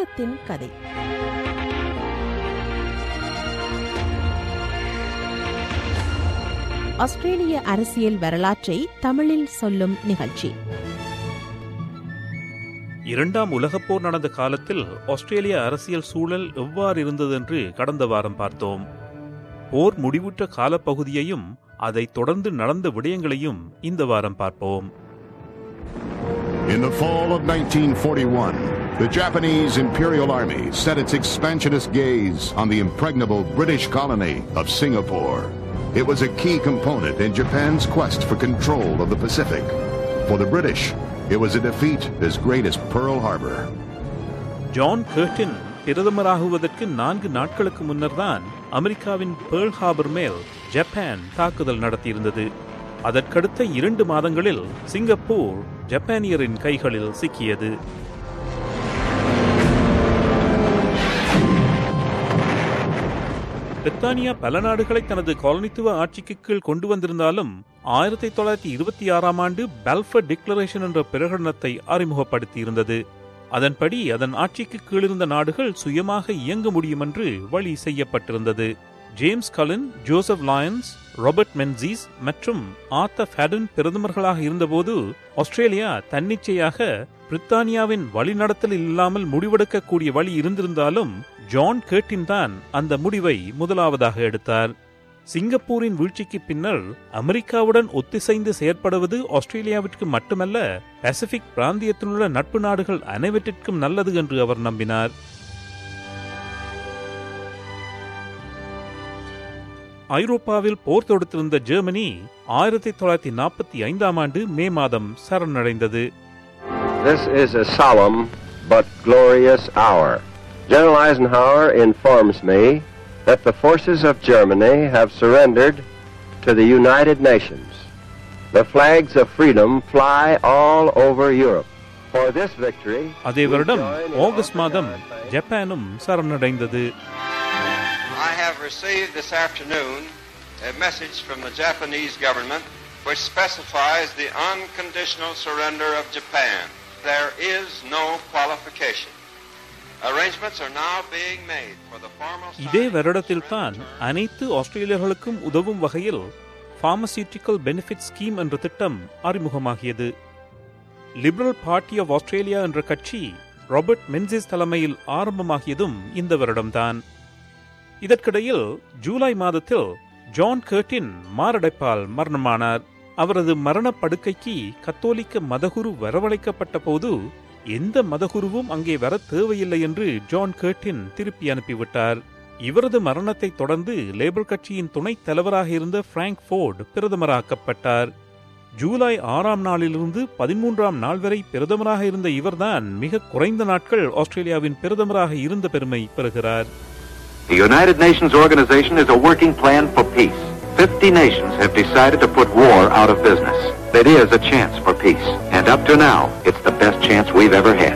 தேசத்தின் கதை ஆஸ்திரேலிய அரசியல் வரலாற்றை தமிழில் சொல்லும் நிகழ்ச்சி இரண்டாம் உலகப் போர் நடந்த காலத்தில் ஆஸ்திரேலிய அரசியல் சூழல் எவ்வாறு இருந்ததென்று கடந்த வாரம் பார்த்தோம் போர் முடிவுற்ற காலப்பகுதியையும் அதைத் தொடர்ந்து நடந்த விடயங்களையும் இந்த வாரம் பார்ப்போம் In the fall of 1941, the Japanese Imperial Army set its expansionist gaze on the impregnable British colony of Singapore. It was a key component in Japan's quest for control of the Pacific. For the British, it was a defeat as great as Pearl Harbor. John Curtin பிரதமராகுவதற்கு நான்கு நாட்களுக்கு முன்னர்தான் அமெரிக்காவின் pearl harbour மேல் Japan தாக்குதல் நடத்தியிருந்தது அதற்கடுத்த இரண்டு மாதங்களில் Singapore ஜப்பானியரின் கைகளில் சிக்கியது பிரித்தானியா பல நாடுகளை தனது காலனித்துவ ஆட்சிக்கு கீழ் கொண்டு வந்திருந்தாலும் ஆயிரத்தி தொள்ளாயிரத்தி இருபத்தி ஆறாம் ஆண்டு பெல்ஃபர் டிக்ளரேஷன் என்ற பிரகடனத்தை அறிமுகப்படுத்தியிருந்தது அதன்படி அதன் ஆட்சிக்கு கீழிருந்த நாடுகள் சுயமாக இயங்க முடியும் என்று வழி செய்யப்பட்டிருந்தது James Scullin Joseph Lyons Robert Menzies மற்றும் ஆர்த்தர் ஃபேடன் பிரதமர்களாக இருந்தபோது ஆஸ்திரேலியா தன்னிச்சையாக பிரித்தானியாவின் வழிநடத்தலில் இல்லாமல் முடிவெடுக்கக்கூடிய வழி இருந்திருந்தாலும் ஜான் கேட்டின் தான் அந்த முடிவை முதலாவதாக எடுத்தார் சிங்கப்பூரின் வீழ்ச்சிக்கு பின்னர் அமெரிக்காவுடன் ஒத்திசைந்து செயற்படுவது ஆஸ்திரேலியாவிற்கு மட்டுமல்ல பசிபிக் பிராந்தியத்திலுள்ள நட்பு நாடுகள் அனைவற்றிற்கும் நல்லது என்று அவர் நம்பினார் ஐரோப்பாவில் போர் தொடுத்திருந்த ஜெர்மனி ஆயிரத்தி தொள்ளாயிரத்தி நாற்பத்தி ஐந்தாம் ஆண்டு மே மாதம் சரணடைந்தது This is a solemn but glorious hour. General Eisenhower informs me that the forces of Germany have surrendered to the United Nations. The flags of freedom fly all over Europe. For this victory, அதே we வருடம் join in August மாதம் organizing- ஜப்பானும் சரணடைந்தது I have received this afternoon a message from the Japanese government which specifies the unconditional surrender of Japan. There is no qualification. Arrangements are now being made for the formal இதே signing of வருடத்தில்தான் surrender terms. அனைத்து ஆஸ்திரேலியர்களுக்கும் உதவும் வகையில் pharmaceutical benefit scheme என்ற திட்டம் அறிமுகமாகியது Liberal Party of Australia என்ற கட்சி Robert Menzies தலைமையில் ஆரம்பமாகியதும் இந்த வருடம்தான் இதற்கிடையில் ஜூலை மாதத்தில் ஜான் கர்டின் மாரடைப்பால் மரணமானார் அவரது மரணப் படுக்கைக்கு கத்தோலிக்க மதகுரு வரவழைக்கப்பட்ட போது எந்த மதகுருவும் அங்கே வர தேவையில்லை என்று ஜான் கர்டின் திருப்பி அனுப்பிவிட்டார் இவரது மரணத்தை தொடர்ந்து லேபர் கட்சியின் துணைத் தலைவராக இருந்த பிராங்க் ஃபோர்டு பிரதமராக்கப்பட்டார் ஜூலை ஆறாம் நாளிலிருந்து பதிமூன்றாம் நாள் வரை பிரதமராக இருந்த இவர்தான் மிக குறைந்த நாட்கள் ஆஸ்திரேலியாவின் பிரதமராக இருந்த பெருமை பெறுகிறார் The United Nations organization is a working plan for peace. Fifty nations have decided to put war out of business. It is a chance for peace. And up to now, it's the best chance we've ever had.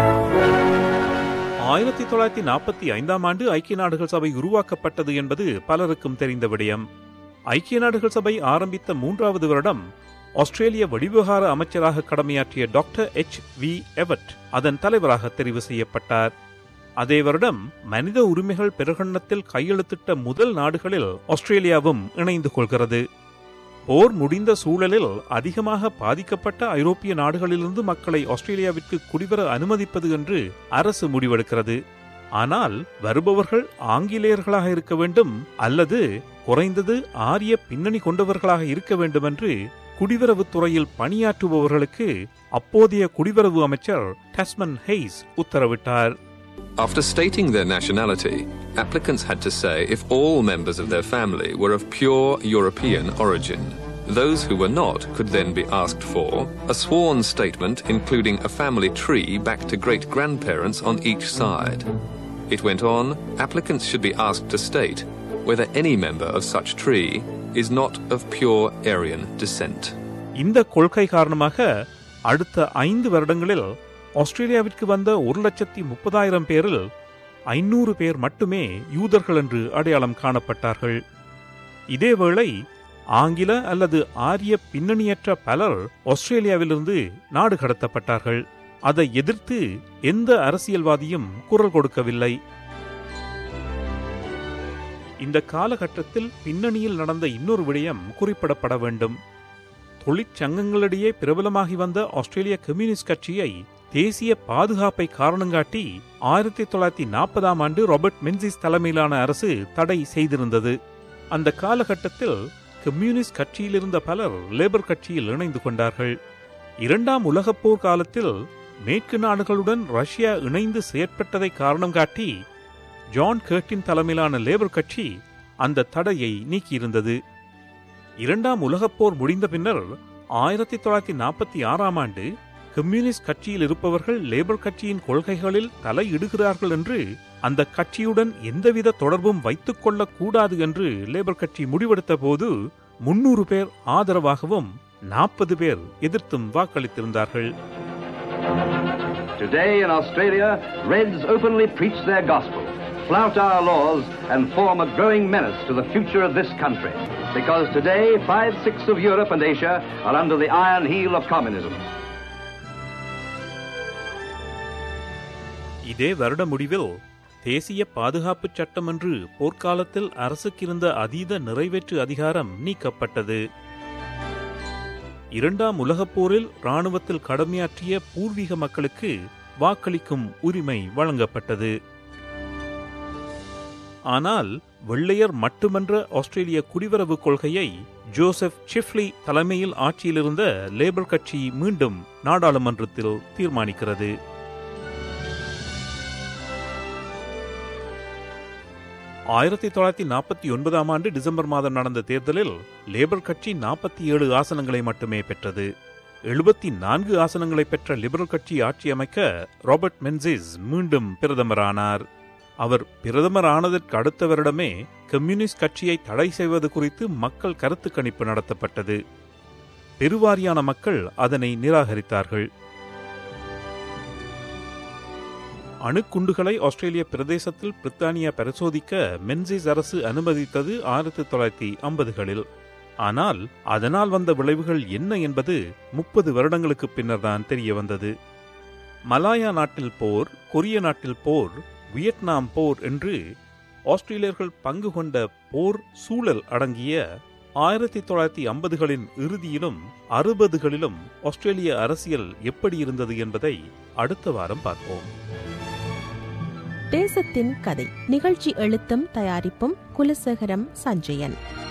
ஆயிரத்தி தொள்ளாயிரத்தி நாற்பத்தி ஐந்தாம் ஆண்டு ஐக்கிய நாடுகள் சபை உருவாக்கப்பட்டது என்பது பலருக்கும் தெரிந்த விடயம் ஐக்கிய நாடுகள் சபை ஆரம்பித்த மூன்றாவது வருடம் ஆஸ்திரேலிய வெளிவிவகார அமைச்சராக கடமையாற்றிய டாக்டர் எச் வி எவட் அதன் தலைவராக தெரிவு செய்யப்பட்டார் அதே வருடம் மனித உரிமைகள் பிரகடனத்தில் கையெழுத்திட்ட முதல் நாடுகளில் ஆஸ்திரேலியாவும் இணைந்து கொள்கிறது போர் முடிந்த சூழலில் அதிகமாக பாதிக்கப்பட்ட ஐரோப்பிய நாடுகளிலிருந்து மக்களை ஆஸ்திரேலியாவிற்கு குடிவர அனுமதிப்பது என்று அரசு முடிவெடுக்கிறது ஆனால் வருபவர்கள் ஆங்கிலேயர்களாக இருக்க வேண்டும் அல்லது குறைந்தது ஆரிய பின்னணி கொண்டவர்களாக இருக்க வேண்டும் என்று குடிவரவுத் துறையில் பணியாற்றுபவர்களுக்கு அப்போதைய குடிவரவு அமைச்சர் டஸ்மன் ஹெய்ஸ் உத்தரவிட்டார் After stating their nationality, applicants had to say if all members of their family were of pure European origin. Those who were not could then be asked for a sworn statement including a family tree back to great grandparents on each side. It went on, applicants should be asked to state whether any member of such tree is not of pure Aryan descent. இந்த கொள்கை காரணமாக அடுத்த ஐந்து வருடங்களில் ஆஸ்திரேலியாவிற்கு வந்த ஒரு லட்சத்தி முப்பதாயிரம் பேரில் ஐநூறு பேர் மட்டுமே யூதர்கள் என்று அடையாளம் காணப்பட்டார்கள் இதேவேளை ஆங்கில அல்லது ஆரிய பின்னணியற்ற பலர் ஆஸ்திரேலியாவிலிருந்து நாடு கடத்தப்பட்டார்கள் அதை எதிர்த்து எந்த அரசியல்வாதியும் குரல் கொடுக்கவில்லை இந்த காலகட்டத்தில் பின்னணியில் நடந்த இன்னொரு விடயம் குறிப்பிடப்பட வேண்டும் தொழிற்சங்கங்களிடையே பிரபலமாகி வந்த ஆஸ்திரேலிய கம்யூனிஸ்ட் கட்சியை தேசிய பாதுகாப்பை காரணங்காட்டி ஆயிரத்தி தொள்ளாயிரத்தி நாற்பதாம் ஆண்டு ராபர்ட் மென்சிஸ் தலைமையிலான அரசு தடை செய்திருந்தது அந்த காலகட்டத்தில் கம்யூனிஸ்ட் கட்சியில் இருந்த பலர் லேபர் கட்சியில் இணைந்து கொண்டார்கள் இரண்டாம் உலகப் போர் காலத்தில் மேற்கு நாடுகளுடன் ரஷ்யா இணைந்து செயற்பட்டதை காரணம் காட்டி ஜான் கர்ட்டின் தலைமையிலான லேபர் கட்சி அந்த தடையை நீக்கியிருந்தது இரண்டாம் உலகப் போர் முடிந்த பின்னர் ஆயிரத்தி தொள்ளாயிரத்தி நாற்பத்தி ஆறாம் ஆண்டு கம்யூனிஸ்ட் கட்சியில் இருப்பவர்கள் லேபர் கட்சியின் கொள்கைகளில் தலையிடுகிறார்கள் என்று அந்த கட்சியுடன் எந்தவித தொடர்பும் வைத்துக் கொள்ளக் கூடாது என்று லேபர் கட்சி முடிவெடுத்த போது முன்னூறு பேர் ஆதரவாகவும் நாற்பது பேர் எதிர்த்தும் வாக்களித்திருந்தார்கள் Today in Australia, Reds openly preach their gospel, flout our laws, and form a growing menace to the future of this country. Because today, five-sixths of Europe and Asia are under the iron heel of communism. இதே வருட முடிவில் தேசிய பாதுகாப்பு சட்டம் என்று போர்க்காலத்தில் அரசுக்கிருந்த அதீத நிறைவேற்று அதிகாரம் நீக்கப்பட்டது இரண்டாம் உலகப் போரில் இராணுவத்தில் கடமையாற்றிய பூர்வீக மக்களுக்கு வாக்களிக்கும் உரிமை வழங்கப்பட்டது ஆனால் வெள்ளையர் மட்டுமன்ற ஆஸ்திரேலிய குடிவரவு கொள்கையை ஜோசப் சிஃப்லி தலைமையில் ஆட்சியிலிருந்த லேபர் கட்சி மீண்டும் நாடாளுமன்றத்தில் தீர்மானிக்கிறது ஆயிரத்தி தொள்ளாயிரத்தி நாற்பத்தி ஒன்பதாம் ஆண்டு டிசம்பர் மாதம் நடந்த தேர்தலில் லேபர் கட்சி நாற்பத்தி ஏழு ஆசனங்களை மட்டுமே பெற்றது எழுபத்தி நான்கு ஆசனங்களை பெற்ற லிபரல் கட்சி ஆட்சி அமைக்க ராபர்ட் மென்சிஸ் மீண்டும் பிரதமரானார் அவர் பிரதமர் ஆனதற்கு அடுத்த வருடமே கம்யூனிஸ்ட் கட்சியை தடை செய்வது குறித்து மக்கள் கருத்து கணிப்பு நடத்தப்பட்டது பெருவாரியான மக்கள் அதனை நிராகரித்தார்கள் அணுக்குண்டுகளை ஆஸ்திரேலிய பிரதேசத்தில் பிரித்தானியா பரிசோதிக்க மென்சிஸ் அரசு அனுமதித்தது ஆயிரத்தி தொள்ளாயிரத்தி ஐம்பதுகளில் ஆனால் அதனால் வந்த விளைவுகள் என்ன என்பது முப்பது வருடங்களுக்கு பின்னர் தான் தெரிய வந்தது மலாயா நாட்டில் போர் கொரிய நாட்டில் போர் வியட்நாம் போர் என்று ஆஸ்திரேலியர்கள் பங்கு கொண்ட போர் சூழல் அடங்கிய ஆயிரத்தி தொள்ளாயிரத்தி ஐம்பதுகளின் இறுதியிலும் அறுபதுகளிலும் ஆஸ்திரேலிய அரசியல் எப்படி இருந்தது என்பதை அடுத்த வாரம் பார்ப்போம் தேசத்தின் கதை நிகழ்ச்சி எழுத்தும் தயாரிப்பும் குலசேகரம் சஞ்சயன்